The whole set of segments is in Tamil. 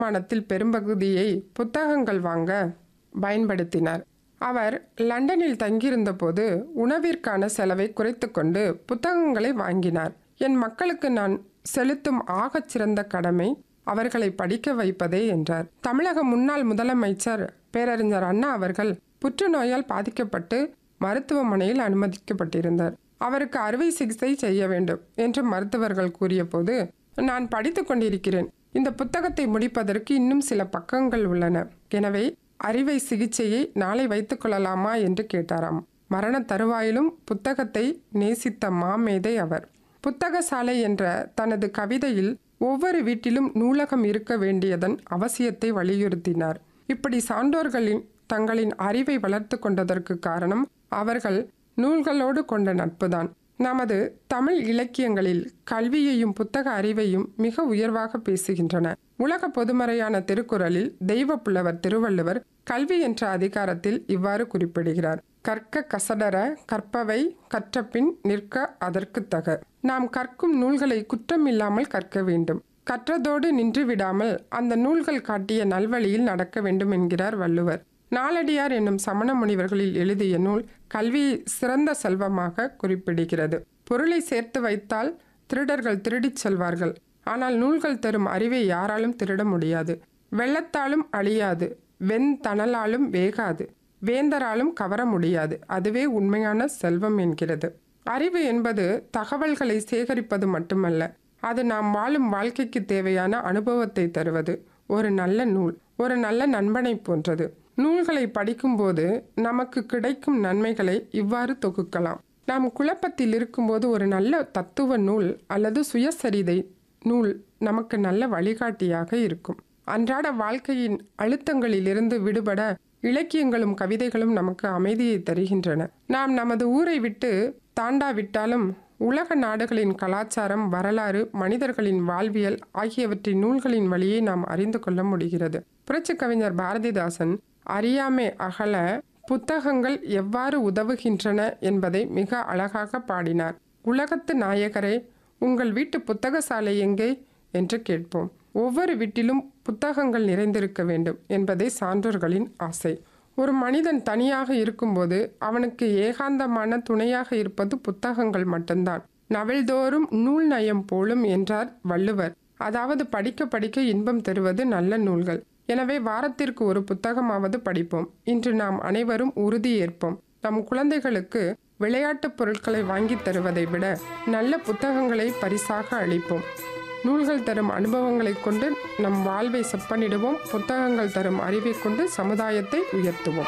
வருமானத்தில் பெரும்பகுதியை புத்தகங்கள் வாங்க பயன்படுத்தினார் அவர் லண்டனில் தங்கியிருந்தபோது உணவிற்கான செலவை குறைத்துக்கொண்டு புத்தகங்களை வாங்கினார் என் மக்களுக்கு நான் செலுத்தும் ஆகச் சிறந்த கடமை அவர்களை படிக்க வைப்பதே என்றார் தமிழக முன்னாள் முதலமைச்சர் பேரறிஞர் அண்ணா அவர்கள் புற்றுநோயால் பாதிக்கப்பட்டு மருத்துவமனையில் அனுமதிக்கப்பட்டிருந்தார் அவருக்கு அறுவை சிகிச்சை செய்ய வேண்டும் என்று மருத்துவர்கள் கூறியபோது நான் படித்து கொண்டிருக்கிறேன் இந்த புத்தகத்தை முடிப்பதற்கு இன்னும் சில பக்கங்கள் உள்ளன எனவே அறுவை சிகிச்சையை நாளை வைத்துக் கொள்ளலாமா என்று கேட்டாராம் மரண தருவாயிலும் புத்தகத்தை நேசித்த மாமேதை அவர் புத்தக சாலை என்ற தனது கவிதையில் ஒவ்வொரு வீட்டிலும் நூலகம் இருக்க வேண்டியதன் அவசியத்தை வலியுறுத்தினார் இப்படி சான்றோர்களின் தங்களின் அறிவை வளர்த்து கொண்டதற்கு காரணம் அவர்கள் நூல்களோடு கொண்ட நட்புதான் நமது தமிழ் இலக்கியங்களில் கல்வியையும் புத்தக அறிவையும் மிக உயர்வாக பேசுகின்றன உலக பொதுமறையான திருக்குறளில் தெய்வ புலவர் திருவள்ளுவர் கல்வி என்ற அதிகாரத்தில் இவ்வாறு குறிப்பிடுகிறார் கற்க கசடர கற்பவை கற்றபின் நிற்க அதற்கு தக நாம் கற்கும் நூல்களை குற்றம் இல்லாமல் கற்க வேண்டும் கற்றதோடு நின்று விடாமல் அந்த நூல்கள் காட்டிய நல்வழியில் நடக்க வேண்டும் என்கிறார் வள்ளுவர் நாலடியார் என்னும் சமண முனிவர்களில் எழுதிய நூல் கல்வியை சிறந்த செல்வமாக குறிப்பிடுகிறது பொருளை சேர்த்து வைத்தால் திருடர்கள் திருடிச் செல்வார்கள் ஆனால் நூல்கள் தரும் அறிவை யாராலும் திருட முடியாது வெள்ளத்தாலும் அழியாது வெண்தணலாலும் வேகாது வேந்தராலும் கவர முடியாது அதுவே உண்மையான செல்வம் என்கிறது அறிவு என்பது தகவல்களை சேகரிப்பது மட்டுமல்ல அது நாம் வாழும் வாழ்க்கைக்கு தேவையான அனுபவத்தை தருவது ஒரு நல்ல நூல் ஒரு நல்ல நண்பனை போன்றது நூல்களை படிக்கும்போது நமக்கு கிடைக்கும் நன்மைகளை இவ்வாறு தொகுக்கலாம் நாம் குழப்பத்தில் இருக்கும்போது ஒரு நல்ல தத்துவ நூல் அல்லது சுயசரிதை நூல் நமக்கு நல்ல வழிகாட்டியாக இருக்கும் அன்றாட வாழ்க்கையின் அழுத்தங்களிலிருந்து விடுபட இலக்கியங்களும் கவிதைகளும் நமக்கு அமைதியை தருகின்றன நாம் நமது ஊரை விட்டு தாண்டாவிட்டாலும் உலக நாடுகளின் கலாச்சாரம் வரலாறு மனிதர்களின் வாழ்வியல் ஆகியவற்றின் நூல்களின் வழியே நாம் அறிந்து கொள்ள முடிகிறது புரட்சி கவிஞர் பாரதிதாசன் அறியாமை அகல புத்தகங்கள் எவ்வாறு உதவுகின்றன என்பதை மிக அழகாக பாடினார் உலகத்து நாயகரே உங்கள் வீட்டு புத்தக சாலை எங்கே என்று கேட்போம் ஒவ்வொரு வீட்டிலும் புத்தகங்கள் நிறைந்திருக்க வேண்டும் என்பதே சான்றோர்களின் ஆசை ஒரு மனிதன் தனியாக இருக்கும்போது அவனுக்கு ஏகாந்தமான துணையாக இருப்பது புத்தகங்கள் மட்டும்தான் நவல்தோறும் நூல் நயம் போலும் என்றார் வள்ளுவர் அதாவது படிக்க படிக்க இன்பம் தருவது நல்ல நூல்கள் எனவே வாரத்திற்கு ஒரு புத்தகமாவது படிப்போம் இன்று நாம் அனைவரும் உறுதியேற்போம் நம் குழந்தைகளுக்கு விளையாட்டுப் பொருட்களை வாங்கித் தருவதை விட நல்ல புத்தகங்களை பரிசாக அளிப்போம் நூல்கள் தரும் அனுபவங்களைக் கொண்டு நம் வாழ்வை செப்பனிடுவோம் புத்தகங்கள் தரும் அறிவை கொண்டு சமுதாயத்தை உயர்த்துவோம்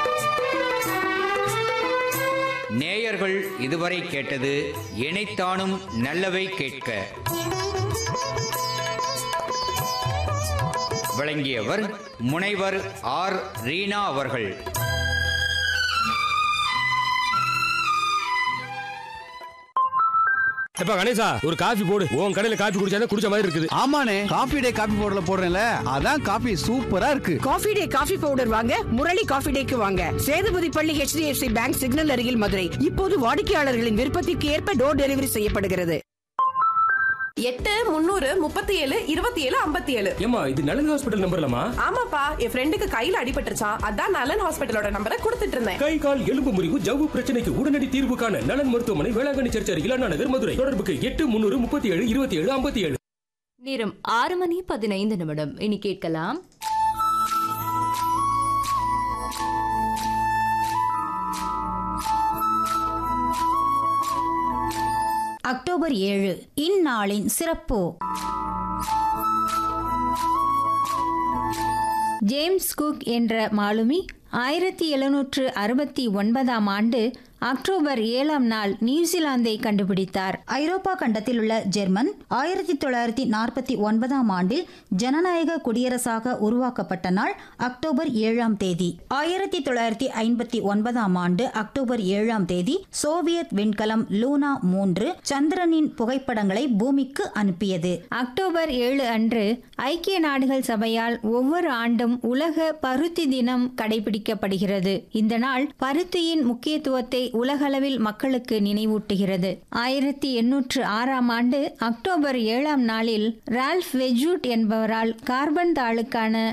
நேயர்கள் இதுவரை கேட்டது இணைத்தானும் நல்லவை கேட்க வழங்கியவர் முனைவர் ஆர் ரீனா அவர்கள் எப்ப கணேசா ஒரு காஃபி போடு உன் கடையில காஃபி குடிச்சா குடிச்ச மாதிரி இருக்குது ஆமாண்ணே காபி டே காபி பவுடர்ல போடுறேன்ல அதான் காபி சூப்பரா இருக்கு காஃபி டே காஃபி பவுடர் வாங்க முரளி காஃபி டேக்கு வாங்க சேதுபதி பள்ளி HDFC பேங்க் சிக்னல் அருகில் மதுரை இப்போது வாடிக்கையாளர்களின் விருப்பத்திற்கு ஏற்ப டோர் டெலிவரி செய்யப்படுகிறது எட்டு முந்நூறு முப்பத்தி ஏழு இருபத்தி ஏழு ஐம்பத்தி ஏழு ஏமா இது நலன் ஹாஸ்பிட்டல் நம்பர்லாமா ஆமாப்பா என் ஃப்ரெண்டுக்கு கையில அடிபட்டுருச்சான் அதான் நலன் ஹாஸ்பிட்டலோட நம்பரை கொடுத்துட்டு இருந்தேன் கை கால் எலும்பு முறிவு ஜவ்வு பிரச்சனைக்கு உடனடி தீர்வு காண நலன் மருத்துவமனை வேளாங்கண்ணி சர்ச் அருகில் அண்ணா நகர் மதுரை தொடர்புக்கு எட்டு முன்னூறு முப்பத்தி ஏழு இருபத்தி ஏழு ஐம்பத்தி ஏழு நேரம் ஆறு மணி பதினைந்து நிமிடம் இனி கேட்கலாம் அக்டோபர் ஏழு இந்நாளின் சிறப்பு ஜேம்ஸ் குக் என்ற மாலுமி ஆயிரத்தி எழுநூற்று அறுபத்தி ஒன்பதாம் ஆண்டு அக்டோபர் ஏழாம் நாள் நியூசிலாந்தை கண்டுபிடித்தார் ஐரோப்பா கண்டத்தில் உள்ள ஜெர்மன் ஆயிரத்தி தொள்ளாயிரத்தி நாற்பத்தி ஒன்பதாம் ஆண்டில் ஜனநாயக குடியரசாக உருவாக்கப்பட்ட நாள் அக்டோபர் ஏழாம் தேதி ஆயிரத்தி தொள்ளாயிரத்தி ஐம்பத்தி ஒன்பதாம் ஆண்டு அக்டோபர் ஏழாம் தேதி சோவியத் விண்கலம் லூனா மூன்று சந்திரனின் புகைப்படங்களை பூமிக்கு அனுப்பியது அக்டோபர் ஏழு அன்று ஐக்கிய நாடுகள் சபையால் ஒவ்வொரு ஆண்டும் உலக பருத்தி தினம் கடைபிடிக்கப்படுகிறது இந்த நாள் பருத்தியின் முக்கியத்துவத்தை உலகளவில் மக்களுக்கு நினைவூட்டுகிறது ஆயிரத்தி எண்ணூற்று ஆறாம் ஆண்டு அக்டோபர் ஏழாம் நாளில் ரால்ஃப் வெஜூட் என்பவரால் கார்பன் தாளுக்கான